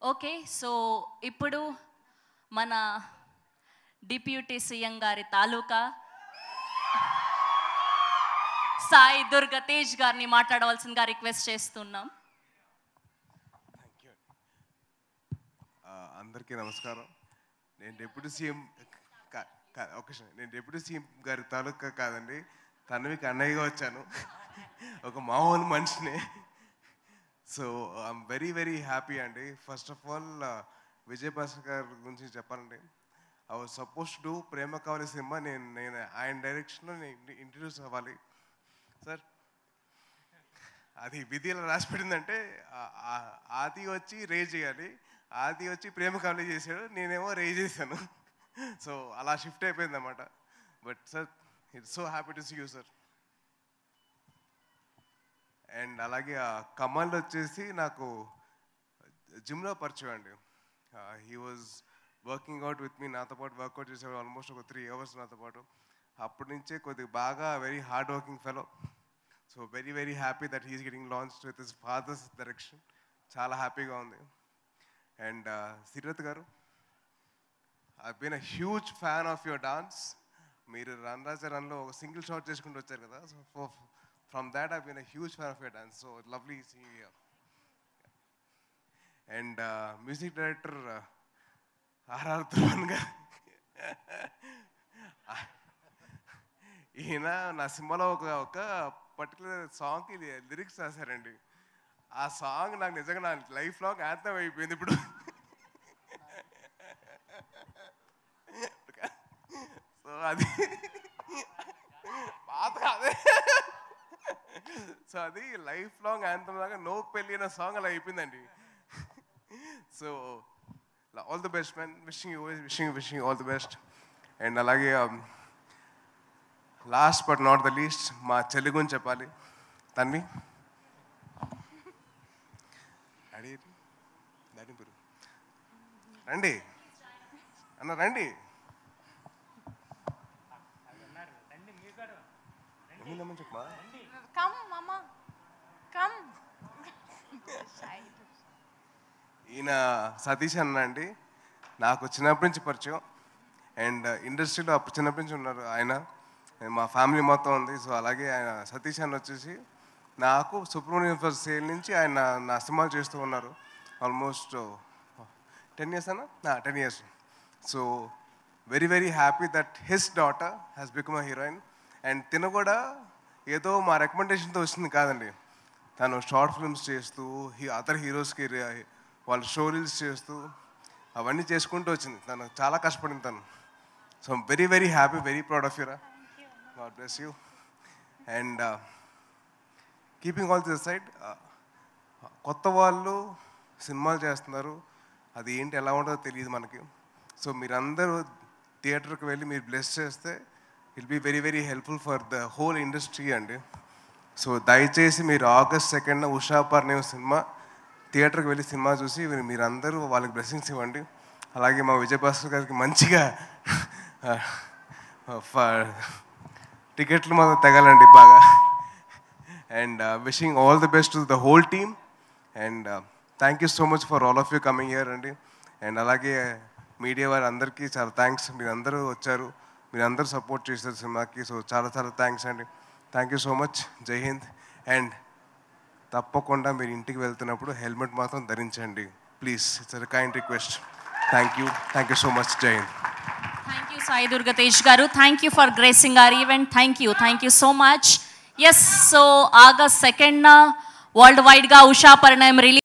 Okay so ఇప్పుడు మన deputy CM గారి తాలూకా సాయి దుర్గ తేజ్ గారిని మాట్లాడవలసిందిగా రిక్వెస్ట్ చేస్తున్నాం థ్యాంక్ యూ అందరికీ నమస్కారం నేను డిప్యూటీ సీఎం కా- కా- ఒక నిమిషం. నేను డిప్యూటీ సీఎం గారి తాలూకా కాదండి తనవికి అన్నయ్యగా వచ్చాను ఒక మామూలు మనిషిని so I'm very very happy అండి first of all Vijay Bhaskar garu గురించి చెప్పాలండి I was suppose to Prema Kavali cinema నేను నేను ఆయన డైరెక్షన్లో నేను ఇంట్రడ్యూస్ అవ్వాలి సార్ అది విధి ఎలా రాసి పెట్టిందంటే ఆ- ఆ- ఆది వచ్చి రేజ్ చేయాలి ఆది వచ్చి ప్రేమ కావాలి చేశాడు నేనేమో రేజ్ చేశాను సో అలా షిఫ్ట్ అయిపోయింది అనమాట but sir it's so happy to see you sir and అలాగే ఆ కమల్ వచ్చేసి నాకు జిమ్లో పరిచయం అండి he was working out with me నాతో పాటు వర్కౌట్ చేసాడు ఆల్మోస్ట్ ఒక త్రీ అవర్స్ నాతో పాటు అప్పటి నుంచే కొద్దిగా బాగా very hard working fellow so very very happy that he's getting launch with his father's direction చాలా హ్యాపీగా ఉంది and Sirat garu I been a huge fan of your dance మీరు రన్ రాజా రన్లో ఒక సింగిల్ షాట్ చేసుకుంటూ వచ్చారు కదా so from that I been a huge fan of your dance so lovely see and music director RR Dhruvan garu ఈయన నా సినిమాలో ఒక ఒక పర్టికులర్ సాంగ్కి లిరిక్స్ రాశారండి ఆ సాంగ్ నాకు నిజంగా నా లైఫ్ లాంగ్ యాత్నం అయిపోయింది ఇప్పుడు సో అది పాత కాదే సో అది లైఫ్ లాంగ్ యాంతం లాగా నో పెళ్ళి అనే సాంగ్ అలా అయిపోయిందండి so all the best man wishing you wishing wishing all the best and అలాగే last but not the least మా చెల్లి గురించి చెప్పాలి తన్వి డాడీ డాడీ పేరు రండి అన్న రండి ఏమైందమ్మా చెప్పమా Come, Mama. Come. ఈయన సతీష్ అన్న అండి నాకు చిన్నప్పటి నుంచి పరిచయం అండ్ ఇండస్ట్రీలో అప్పుడు చిన్నప్పటి నుంచి ఉన్నారు ఆయన మా ఫ్యామిలీ మొత్తం ఉంది సో అలాగే ఆయన సతీష్ అన్న వచ్చేసి నాకు సుబ్రహ్మణ్యం ఫర్ సేల్ నుంచి ఆయన నా సినిమాలు చేస్తూ ఉన్నారు ఆల్మోస్ట్ టెన్ ఇయర్స్ అన్న ten years so very very happy that his daughter has become a heroine and తిన కూడా ఏదో మా రికమెండేషన్తో వచ్చింది కాదండి తను షార్ట్ ఫిల్మ్స్ చేస్తూ హీ అదర్ హీరోస్కి వాళ్ళ షోరీల్స్ చేస్తూ అవన్నీ చేసుకుంటూ వచ్చింది తను చాలా కష్టపడింది తను so very very happy very proud of యూరా God bless you and keeping all this side కొత్త వాళ్ళు సినిమాలు చేస్తున్నారు అది ఏంటి ఎలా ఉంటుందో తెలియదు మనకి సో మీరందరూ థియేటర్కి వెళ్ళి మీరు బ్లెస్ చేస్తే will be very very helpful for the whole industry అండి సో దయచేసి మీరు August second Usha Parinayam cinema థియేటర్కి వెళ్ళి సినిమా చూసి మీరు- మీరందరూ వాళ్ళకి బ్లెస్సింగ్స్ ఇవ్వండి అలాగే మా విజయభాస్కర్ గారికి మంచిగా ఫ- టికెట్లు మాత్రం తగలండి బాగా and wishing all the best to the whole team and thank you so much for all of you coming here అండి అండ్ అలాగే మీడియా వారి అందరికీ చాలా థ్యాంక్స్ మీరందరూ వచ్చారు మీరందరూ సపోర్ట్ చేశారు సినిమాకి సో చాలా చాలా థ్యాంక్స్ అండి thank you so much Jai Hind and తప్పకుండా మీరు ఇంటికి వెళ్తున్నప్పుడు హెల్మెట్ మాత్రం ధరించండి please it's kind request thank you thank you so much Jai Hind thank you Sai Durga Tej garu thank you for gracing our event thank you thank you so much yes so August సెకండ్న world వైడ్గా ఉషా పరిణయం release